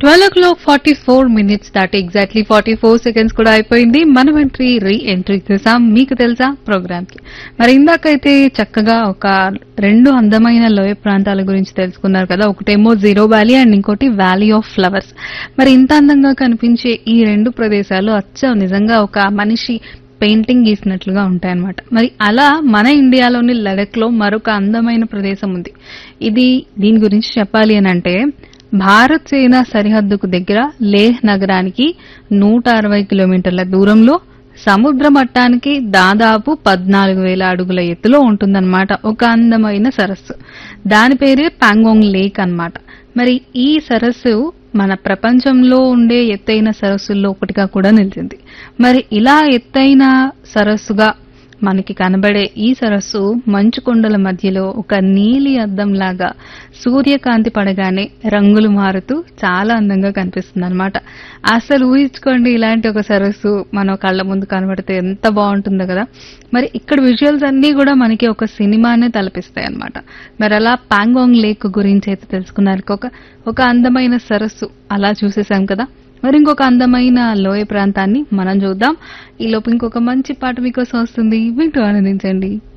twelve o'clock forty four minutes దాటి exactly forty four seconds కూడా అయిపోయింది మనం ఎంట్రీ రీ ఎంట్రీ చేసాం మీకు తెలుసా ప్రోగ్రామ్ కి మరి ఇందాకైతే చక్కగా ఒక రెండు అందమైన లోయ ప్రాంతాల గురించి తెలుసుకున్నారు కదా ఒకటేమో జీరో వ్యాలీ అండ్ ఇంకోటి వ్యాలీ ఆఫ్ ఫ్లవర్స్ మరి ఇంత అందంగా కనిపించే ఈ రెండు ప్రదేశాలు అచ్చం నిజంగా ఒక మనిషి పెయింటింగ్ గీసినట్లుగా ఉంటాయన్నమాట మరి అలా మన ఇండియాలోని లడక్ లో మరొక అందమైన ప్రదేశం ఉంది ఇది దీని గురించి చెప్పాలి అని అంటే భారత్ చైనా సరిహద్దుకు దగ్గర లేహ్ నగరానికి నూట అరవై కిలోమీటర్ల దూరంలో సముద్ర మట్టానికి దాదాపు పద్నాలుగు వేల అడుగుల ఎత్తులో ఉంటుందన్నమాట ఒక అందమైన సరస్సు దాని పేరే పాంగోంగ్ లేక్ అన్నమాట మరి ఈ సరస్సు మన ప్రపంచంలో ఉండే ఎత్తైన సరస్సుల్లో ఒకటిగా కూడా నిలిచింది మరి ఇలా ఎత్తైన సరస్సుగా మనకి కనబడే ఈ సరస్సు మంచు కొండల మధ్యలో ఒక నీలి అద్దంలాగా సూర్యకాంతి పడగానే రంగులు మారుతూ చాలా అందంగా కనిపిస్తుంది అనమాట అసలు ఊహించుకోండి ఇలాంటి ఒక సరస్సు మన కళ్ళ ముందు కనబడితే ఎంత బాగుంటుందో కదా మరి ఇక్కడ విజువల్స్ అన్ని కూడా మనకి ఒక సినిమానే తలపిస్తాయి అనమాట మరి అలా పాంగోంగ్ లేక్ గురించి అయితే తెలుసుకున్నారు ఒక ఒక అందమైన సరస్సు అలా చూసేసాం కదా మరి ఇంకొక అందమైన లోయ ప్రాంతాన్ని మనం చూద్దాం ఈ లోపు ఇంకొక మంచి పాట మీకోసం వస్తుంది వింటూ ఆనందించండి